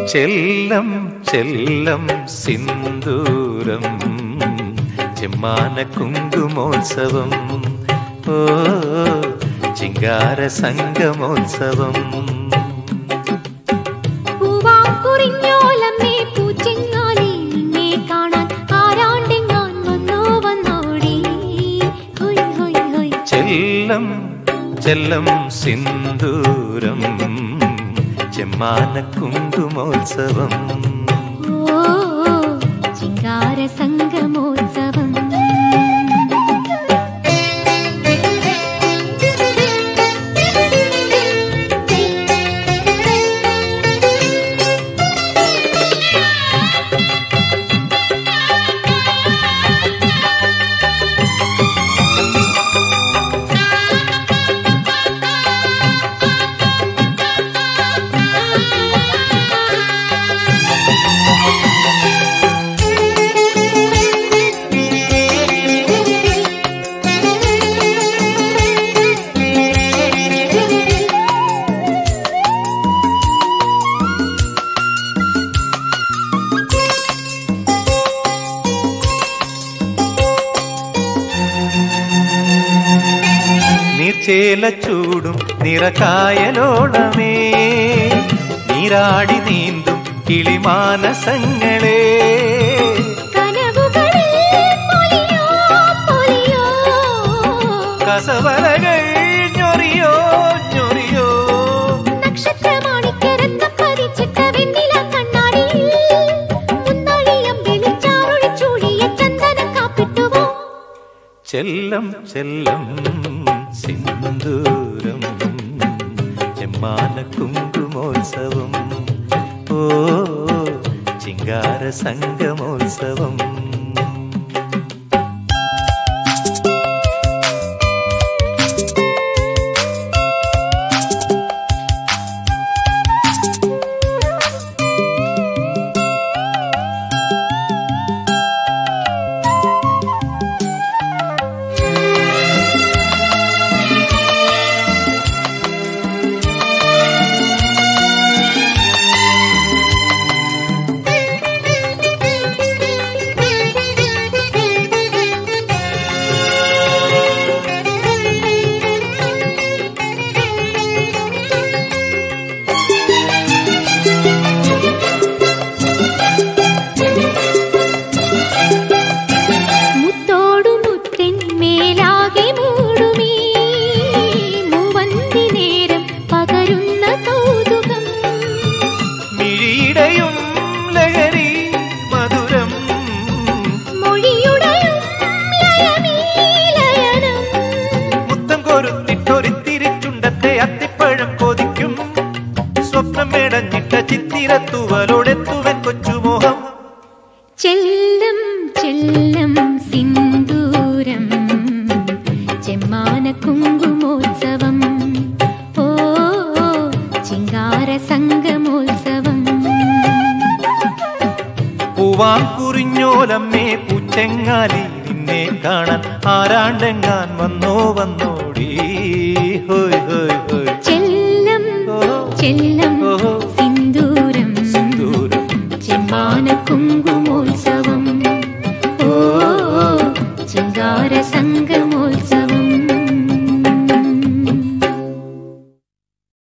ചെല്ലം ചെല്ലം സിന്ദൂരം ചെമ്മാന കുങ്കുമോത്സവം ഓ ചിങ്കാര സംഗമോത്സവം പൂവാക്കുറിഞ്ഞോലമ്മേ പൂച്ചെങ്ങാലി നിന്നെ കാണാൻ ആരാണ്ടെങ്ങാൻ വന്നോ വന്നോടി ഹൊയ് ഹൊയ് ഹൊയ് ചെല്ലം ചെല്ലം സിന്ദൂരം ചെമ്മാന കുങ്കുമോത്സവം ഓ ചിങ്കാര സംഗമോത്സവം നീർച്ചേല ചൂടും നിറകായലോളമേ നീരാടി നീന്തും കിളിമാനസങ്ങളേ കനവുകളിൽ പൊലിയോ പൊലിയോ കസവലകൾ ഞൊറിയോ ഞൊറിയോ നക്ഷത്രമാണിക്കരത്തം പതിച്ചിട്ട വെണ്ണില കണ്ണാടിയിൽ മുന്നഴിയം വെളിച്ചാറൊഴിച്ചൂഴിയ ചന്ദനം കാപ്പിട്ടുവോ ചെല്ലം ചെല്ലം സിന്ദൂരം ചെമ്മാന കുങ്കുമോത്സവം ഓ ചിങ്കാര സംഗമോത്സവം മുത്തോടു മുത്തിൻ മേലാകെ മൂടുമീ മൂവന്തി നേരം പകരുന്ന കൗതുകം മിഴിയിടയും ലഹരി മധുരം മൊഴിയുടയും ലയമീ ലയനം മുത്തം കൊരുത്തിട്ടൊരിത്തിരിച്ചുണ്ടത്തെ അത്തിപ്പഴം കൊതിക്കും സ്വപ്നം മേടഞ്ഞിട്ട ചിത്തിരത്തുവലോടെത്തുവൻ കൊച്ചുമോഹം ചെല്ലം ചെല്ലം സിന്ദൂരം ചെമ്മാന കുങ്കുമോത്സവം ഓ ചിങ്കാര സംഗമോത്സവം പൂവാൻ കുറിഞ്ഞോലമ്മേ പൂച്ചെങ്ങാലി നിന്നെ കാണാൻ ആരാണ്ടെങ്ങാൻ വന്നോ വന്നോടി